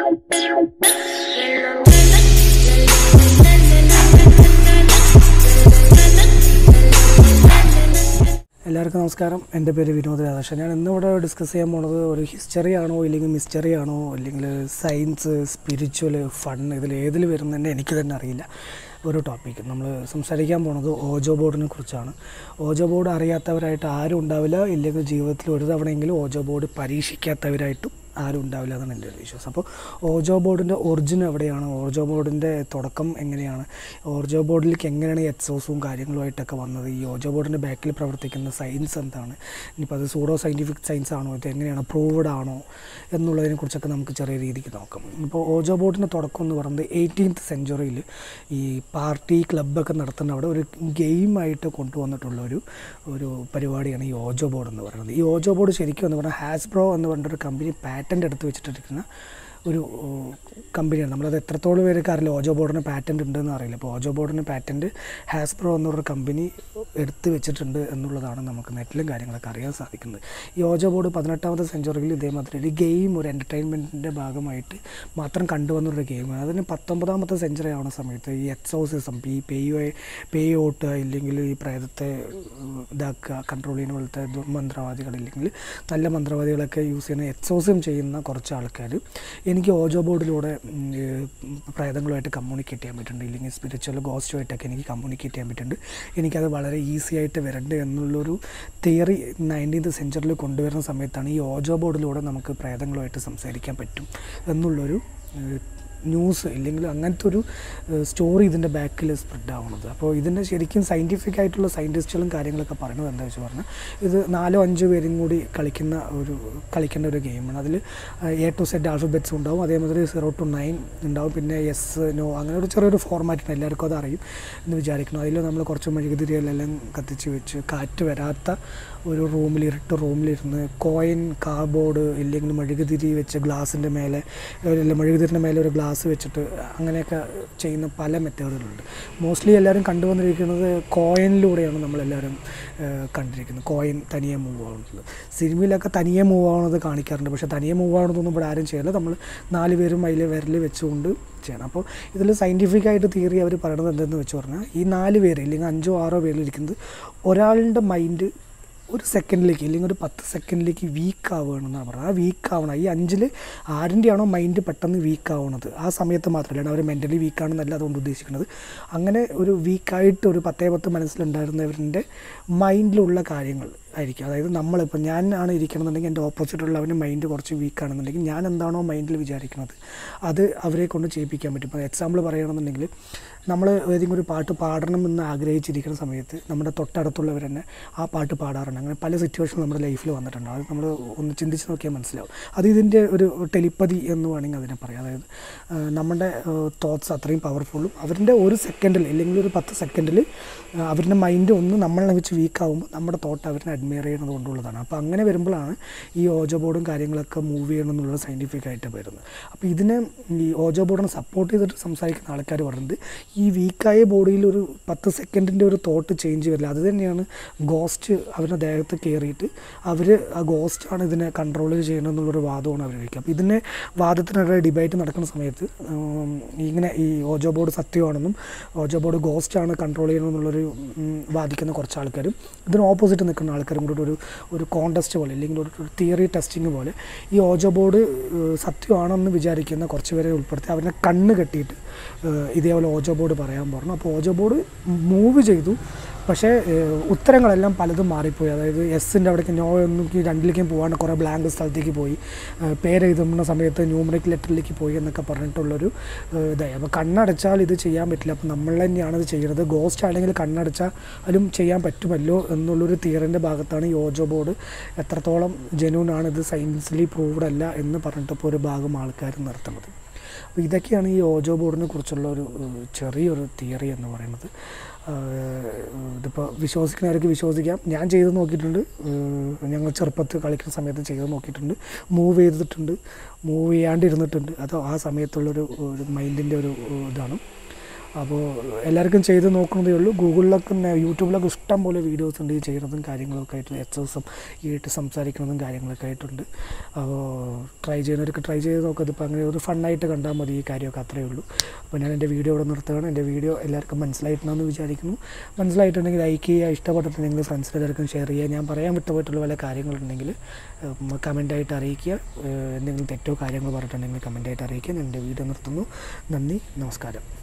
എല്ലാവർക്കും നമസ്കാരം എൻ്റെ പേര് വിനോദ് രാധാകൃഷ്ണൻ ഞാൻ ഇന്നിവിടെ ഡിസ്കസ് ചെയ്യാൻ പോണത് ഒരു ഹിസ്റ്ററി ആണോ ഇല്ലെങ്കിൽ മിസ്റ്ററി ആണോ അല്ലെങ്കിൽ സയൻസ് സ്പിരിച്വൽ ഫൺ ഇതിൽ ഏതിൽ വരുന്നതെന്ന് എനിക്ക് തന്നെ അറിയില്ല ഒരു ടോപ്പിക് നമ്മൾ സംസാരിക്കാൻ പോണത് ഓജോ ബോർഡിനെ കുറിച്ചാണ് ഓജോ ബോർഡ് അറിയാത്തവരായിട്ട് ആരും ഉണ്ടാവില്ല ഇല്ലെങ്കിൽ ജീവിതത്തിൽ ഒരു തവണയെങ്കിലും ഓജോ ബോർഡ് പരീക്ഷിക്കാത്തവരായിട്ടും ആരും ഉണ്ടാവില്ല എന്നാണ് എൻ്റെ ഒരു വിശ്വാസം അപ്പോൾ ഓജോ ബോർഡിൻ്റെ ഒറിജിൻ എവിടെയാണ് ഓർജോ ബോർഡിൻ്റെ തുടക്കം എങ്ങനെയാണ് ഓർജോ ബോർഡിലേക്ക് എങ്ങനെയാണ് എക്സോസും കാര്യങ്ങളുമായിട്ടൊക്കെ വന്നത് ഈ ഓജോ ബോർഡിൻ്റെ ബാക്കിൽ പ്രവർത്തിക്കുന്ന സയൻസ് എന്താണ് ഇനിയിപ്പോൾ അത് സൂഡോ സയൻറ്റിഫിക് സയൻസ് ആണോ ഇത് എങ്ങനെയാണ് പ്രൂവഡ് ആണോ എന്നുള്ളതിനെ കുറിച്ചൊക്കെ നമുക്ക് ചെറിയ രീതിക്ക് നോക്കാം ഇപ്പോൾ ഓജോ ബോർഡിൻ്റെ തുടക്കം എന്ന് പറയുന്നത് എയ്റ്റീൻത്ത് സെഞ്ചുറിയിൽ ഈ പാർട്ടി ക്ലബ്ബൊക്കെ നടത്തുന്ന അവിടെ ഒരു ഗെയിമായിട്ട് കൊണ്ടുവന്നിട്ടുള്ള ഒരു ഒരു പരിപാടിയാണ് ഈ ഓജോ ബോർഡ് എന്ന് പറയുന്നത് ഈ ഓജോ ബോർഡ് ശരിക്കും എന്ന് പറഞ്ഞാൽ ഹാസ്ബ്രോ എന്ന് പറഞ്ഞൊരു കമ്പനി പാറ്റൻ്റ് എടുത്ത് വെച്ചിട്ടിരിക്കുന്ന ഒരു കമ്പനിയാണ് നമ്മളത് എത്രത്തോളം പേർക്ക് അറിയില്ല ഓജോ ബോർഡിന് പാറ്റൻ്റ് ഉണ്ടെന്ന് അറിയില്ല അപ്പോൾ ഓജോ ബോർഡിന് പാറ്റൻറ്റ് ഹാസ്ബ്രോ എന്നൊരു കമ്പനി എടുത്ത് വെച്ചിട്ടുണ്ട് എന്നുള്ളതാണ് നമുക്ക് നെറ്റിലും കാര്യങ്ങളൊക്കെ അറിയാൻ സാധിക്കുന്നത് ഈ ഓജോ ബോർഡ് പതിനെട്ടാമത്തെ സെഞ്ചുറിയിൽ ഇതേമാതിരി ഒരു ഗെയിം ഒരു എൻ്റർടൈൻമെൻറ്റിൻ്റെ ഭാഗമായിട്ട് മാത്രം കണ്ടുവന്നൊരു ഗെയിമാണ് അതിന് പത്തൊമ്പതാമത്തെ സെഞ്ചുറി ആവുന്ന സമയത്ത് ഈ എക്സോസിസം ഈ പേയോ പേയോ ഓട്ടുക ഇല്ലെങ്കിൽ ഈ പ്രേതത്തെ ഉം, ഇതാക്കുക കൺട്രോൾ ചെയ്യുന്ന പോലത്തെ ദുർമന്ത്രവാദികൾ ഇല്ലെങ്കിൽ നല്ല മന്ത്രവാദികളൊക്കെ യൂസ് ചെയ്യുന്ന എക്സോസിസം ചെയ്യുന്ന കുറച്ച് ആൾക്കാർ എനിക്ക് ഓജോ ബോർഡിലൂടെ ഉം, ഏഹ്, പ്രേതങ്ങളുമായിട്ട് കമ്മ്യൂണിക്കേറ്റ് ചെയ്യാൻ പറ്റുന്നുണ്ട് ഇല്ലെങ്കിൽ സ്പിരിച്വൽ ഗോസ്റ്റുമായിട്ടൊക്കെ എനിക്ക് കമ്മ്യൂണിക്കേറ്റ് ചെയ്യാൻ പറ്റുന്നുണ്ട് എനിക്കത് വളരെ ഈസി ആയിട്ട് വരണ്ട് എന്നുള്ളൊരു തിയറി നയൻറ്റീൻത് സെഞ്ചുറിയിൽ കൊണ്ടുവരുന്ന സമയത്താണ് ഈ ഓജോ ബോർഡിലൂടെ നമുക്ക് പ്രേതങ്ങളുമായിട്ട് സംസാരിക്കാൻ പറ്റും എന്നുള്ളൊരു ഏഹ്, ന്യൂസ് ഇല്ലെങ്കിൽ അങ്ങനത്തെ ഒരു സ്റ്റോറി ഇതിൻ്റെ ബാക്കിൽ സ്പ്രെഡ് ആവുന്നത് അപ്പോൾ ഇതിൻ്റെ ശരിക്കും സയൻറ്റിഫിക് ആയിട്ടുള്ള സയൻറ്റിസ്റ്റുകളും കാര്യങ്ങളൊക്കെ പറയുന്നത് എന്താ വെച്ച് പറഞ്ഞാൽ ഇത് നാലോ അഞ്ചോ പേരും കൂടി കളിക്കുന്ന ഒരു കളിക്കേണ്ട ഒരു ഗെയിമാണ് അതിൽ എ ടു സെറ്റ് ആൽഫബറ്റ്സ് ഉണ്ടാവും അതേമാതിരി സീറോ ടു നയൻ ഉണ്ടാവും പിന്നെ എസ് നോ അങ്ങനെ ഒരു ചെറിയൊരു ഫോർമാറ്റ് ഉണ്ട് എല്ലാവർക്കും അത് അറിയും എന്ന് വിചാരിക്കുന്നു അതിൽ നമ്മൾ കുറച്ച് മെഴുകുതിരികളെല്ലാം കത്തിച്ച് വെച്ച് കാറ്റ് വരാത്ത ഒരു റൂമിൽ ഇരുട്ട് റൂമിലിരുന്ന് കോയിൻ കാർബോർഡ് ഇല്ലെങ്കിൽ മെഴുകുതിരി വെച്ച് ഗ്ലാസിൻ്റെ മേലെ അല്ലെങ്കിൽ മെഴുകുതിരിൻ്റെ മേലെ ഒരു ഗ്ലാസ് വെച്ചിട്ട് അങ്ങനെയൊക്കെ ചെയ്യുന്ന പല മെത്തേഡുകളുണ്ട് മോസ്റ്റ്ലി എല്ലാവരും കണ്ടുവന്നിരിക്കുന്നത് കോയിനിലൂടെയാണ് നമ്മളെല്ലാവരും ഏഹ്, കണ്ടിരിക്കുന്നത് കോയിൻ തനിയെ മൂവ് ആവുന്നത് സിനിമയിലൊക്കെ തനിയെ മൂവ് ആവുന്നത് കാണിക്കാറുണ്ട് പക്ഷേ തനിയെ മൂവ് ആവുന്നതൊന്നും ഇവിടെ ആരും ചെയ്യില്ല നമ്മൾ നാല് പേരും അതിൽ വിരൽ വെച്ചുകൊണ്ട് ചെയ്യണം അപ്പോൾ ഇതിൽ സയൻറ്റിഫിക് ആയിട്ട് തിയറി അവർ പറയണത് എന്തെന്ന് വെച്ച് പറഞ്ഞാൽ ഈ നാല് പേര് ഇല്ലെങ്കിൽ അഞ്ചോ ആറോ പേരിലിരിക്കുന്നത് ഒരാളുടെ മൈൻഡ് ഒരു സെക്കൻഡിലേക്ക് അല്ലെങ്കിൽ ഒരു പത്ത് സെക്കൻഡിലേക്ക് വീക്ക് ആവുകയാണെന്നാണ് പറയുന്നത് ആ വീക്ക് ആവണം ഈ അഞ്ചിൽ ആരിൻ്റെയാണോ മൈൻഡ് പെട്ടെന്ന് വീക്ക് ആവണത് ആ സമയത്ത് മാത്രമല്ല അവർ മെൻ്റലി വീക്കാണെന്നല്ല അതുകൊണ്ട് ഉദ്ദേശിക്കുന്നത് അങ്ങനെ ഒരു വീക്കായിട്ട് ഒരു പത്തേ പത്ത് മനസ്സിലുണ്ടായിരുന്നവരുടെ മൈൻഡിലുള്ള കാര്യങ്ങൾ ആയിരിക്കും അതായത് നമ്മളിപ്പോൾ ഞാൻ ആണ് ഇരിക്കണമെന്നുണ്ടെങ്കിൽ എൻ്റെ ഓപ്പോസിറ്റുള്ളവൻ്റെ മൈൻഡ് കുറച്ച് വീക്കാണെന്നുണ്ടെങ്കിൽ ഞാൻ എന്താണോ മൈൻഡിൽ വിചാരിക്കുന്നത് അത് അവരെ കൊണ്ട് ചെയ്യിപ്പിക്കാൻ പറ്റും ഇപ്പോൾ എക്സാമ്പിൾ പറയുകയാണെന്നുണ്ടെങ്കിൽ നമ്മൾ ഏതെങ്കിലും ഒരു പാട്ട് പാടണം എന്ന് ആഗ്രഹിച്ചിരിക്കുന്ന സമയത്ത് നമ്മുടെ തൊട്ടടുത്തുള്ളവർ തന്നെ ആ പാട്ട് പാടാറുണ്ട് അങ്ങനെ പല സിറ്റുവേഷൻ നമ്മുടെ ലൈഫിൽ വന്നിട്ടുണ്ട് അത് നമ്മൾ ഒന്ന് ചിന്തിച്ച് നോക്കിയാൽ മനസ്സിലാവും അത് ഇതിൻ്റെ ഒരു ടെലിപ്പതി എന്ന് വേണമെങ്കിൽ അതിനെ പറയാം അതായത് ആ, നമ്മുടെ തോട്ട്സ് അത്രയും പവർഫുള്ളും അവരുടെ ഒരു സെക്കൻഡിൽ അല്ലെങ്കിൽ ഒരു പത്ത് സെക്കൻഡിൽ അവരുടെ മൈൻഡ് ഒന്ന് നമ്മളെ വെച്ച് വീക്കാവുമ്പോൾ നമ്മുടെ തോട്ട് അവരിനെ അഡ്മയർ ചെയ്യുന്നത് കൊണ്ടുള്ളതാണ് അപ്പോൾ അങ്ങനെ വരുമ്പോഴാണ് ഈ ഓജോ ബോർഡും കാര്യങ്ങളൊക്കെ മൂവ് ചെയ്യണം എന്നുള്ളത് സയൻറ്റിഫിക് ആയിട്ട് വരുന്നത് അപ്പോൾ ഇതിനെ ഈ ഓജോ ബോർഡിനെ സപ്പോർട്ട് ചെയ്തിട്ട് സംസാരിക്കുന്ന ആൾക്കാർ പറയുന്നത് ഈ വീക്കായ ബോഡിയിൽ ഒരു പത്ത് സെക്കൻഡിൻ്റെ ഒരു തോട്ട് ചേഞ്ച് വരില്ല അത് തന്നെയാണ് ഗോസ്റ്റ് അവരുടെ ദേഹത്ത് കയറിയിട്ട് അവർ ആ ഗോസ്റ്റാണ് ഇതിനെ കൺട്രോൾ ചെയ്യണം എന്നുള്ളൊരു വാദമാണ് അവർ വയ്ക്കുക അപ്പോൾ ഇതിനെ വാദത്തിനിടെ ഡിബേറ്റ് നടക്കുന്ന സമയത്ത് ഉം, ഇങ്ങനെ ഈ ഓജോ ബോർഡ് സത്യമാണെന്നും ഓജോ ബോർഡ് ഗോസ്റ്റാണ് കൺട്രോൾ ചെയ്യണം എന്നുള്ളൊരു ഉം, വാദിക്കുന്ന കുറച്ച് ആൾക്കാരും ഇതിന് ഓപ്പോസിറ്റ് നിൽക്കുന്ന ആൾക്കാരും കൂടി ഒരു ഒരു കോണ്ടസ്റ്റ് പോലെ അല്ലെങ്കിൽ ഒരു തിയറി ടെസ്റ്റിംഗ് പോലെ ഈ ഓജോ ബോർഡ് ഏഹ്, സത്യമാണെന്ന് വിചാരിക്കുന്ന കുറച്ച് പേരെ ഉൾപ്പെടുത്തി അവരെ കണ്ണ് കെട്ടിയിട്ട് ഏഹ്, ഇതേപോലെ ഓജോ ബോർഡ് പറയാൻ പറഞ്ഞു അപ്പോൾ ഓജോ ബോർഡ് മൂവ് ചെയ്തു പക്ഷേ ഏഹ്, ഉത്തരങ്ങളെല്ലാം പലതും മാറിപ്പോയി അതായത് എസിൻ്റെ അവിടേക്ക് നോ ഒന്നും രണ്ടിലേക്കും പോകാണ്ട് കുറേ ബ്ലാങ്ക് സ്ഥലത്തേക്ക് പോയി ഏഹ്, പേരെഴുതുന്ന സമയത്ത് ന്യൂമറിക് ലെറ്ററിലേക്ക് പോയി എന്നൊക്കെ പറഞ്ഞിട്ടുള്ളൊരു ഏഹ്, ഇതായി അപ്പോൾ കണ്ണടച്ചാൽ ഇത് ചെയ്യാൻ പറ്റില്ല അപ്പോൾ നമ്മൾ തന്നെയാണ് ഇത് ചെയ്യുന്നത് ഗോസ്റ്റ് ആണെങ്കിൽ കണ്ണടച്ചാലും ചെയ്യാൻ പറ്റുമല്ലോ എന്നുള്ളൊരു തിയറിൻ്റെ ഭാഗത്താണ് ഈ ഓജോ ബോർഡ് എത്രത്തോളം ജെന്യൂൻ ആണ് ഇത് സയൻസിലി പ്രൂവ്ഡ് അല്ല എന്ന് പറഞ്ഞിട്ടിപ്പോൾ ഒരു ഭാഗം ആൾക്കാർ നിർത്തുന്നത് അപ്പോൾ ഇതൊക്കെയാണ് ഈ ഓജോ ബോർഡിനെ കുറിച്ചുള്ള ഒരു ഏഹ്, ചെറിയൊരു തിയറി എന്ന് പറയുന്നത് ഏഹ്, ഇതിപ്പോൾ വിശ്വസിക്കുന്നവർക്ക് വിശ്വസിക്കാം ഞാൻ ചെയ്ത് നോക്കിയിട്ടുണ്ട് ഏഹ്, ഞങ്ങൾ ചെറുപ്പത്തിൽ കളിക്കുന്ന സമയത്ത് ചെയ്ത് നോക്കിയിട്ടുണ്ട് മൂവ് ചെയ്തിട്ടുണ്ട് മൂവ് ചെയ്യാണ്ടിരുന്നിട്ടുണ്ട് അത് ആ സമയത്തുള്ളൊരു ഒരു മൈൻഡിൻ്റെ ഒരു ഏഹ്, ഇതാണ് അപ്പോൾ എല്ലാവർക്കും ചെയ്ത് നോക്കുന്നതേ ഉള്ളൂ ഗൂഗിളിലൊക്കെ നെ- യൂട്യൂബിലൊക്കെ ഇഷ്ടം പോലെ വീഡിയോസ് ഉണ്ട് ഈ ചെയ്യുന്നതും കാര്യങ്ങളൊക്കെ ആയിട്ട് എച്ച് എസും ഈ ആയിട്ട് സംസാരിക്കുന്നതും കാര്യങ്ങളൊക്കെ ആയിട്ടുണ്ട് അപ്പോൾ ട്രൈ ചെയ്യുന്നവർക്ക് ട്രൈ ചെയ്ത് നോക്കുക അതിപ്പോൾ അങ്ങനെ ഒരു ഫണ്ണായിട്ട് കണ്ടാൽ മതി ഈ കാര്യമൊക്കെ അത്രയേ ഉള്ളൂ അപ്പോൾ ഞാൻ എൻ്റെ വീഡിയോ ഇവിടെ നിർത്തുകയാണ് എൻ്റെ വീഡിയോ എല്ലാവർക്കും മനസ്സിലായിട്ടുണ്ടെന്ന് വിചാരിക്കുന്നു മനസ്സിലായിട്ടുണ്ടെങ്കിൽ ലൈക്ക് ചെയ്യുക ഇഷ്ടപ്പെട്ടിട്ടുണ്ടെങ്കിൽ ഫ്രണ്ട്സിന് എല്ലാവർക്കും ഷെയർ ചെയ്യുക ഞാൻ പറയാൻ വിട്ടുപോയിട്ടുള്ള വല്ല കാര്യങ്ങളുണ്ടെങ്കിൽ കമൻറ്റായിട്ട് അറിയിക്കുക ഏഹ് എന്തെങ്കിലും തെറ്റോ കാര്യങ്ങളോ പറഞ്ഞിട്ടുണ്ടെങ്കിൽ കമൻറ്റായിട്ട് അറിയിക്കുക ഞാൻ എൻ്റെ വീഡിയോ നിർത്തുന്നു നന്ദി നമസ്കാരം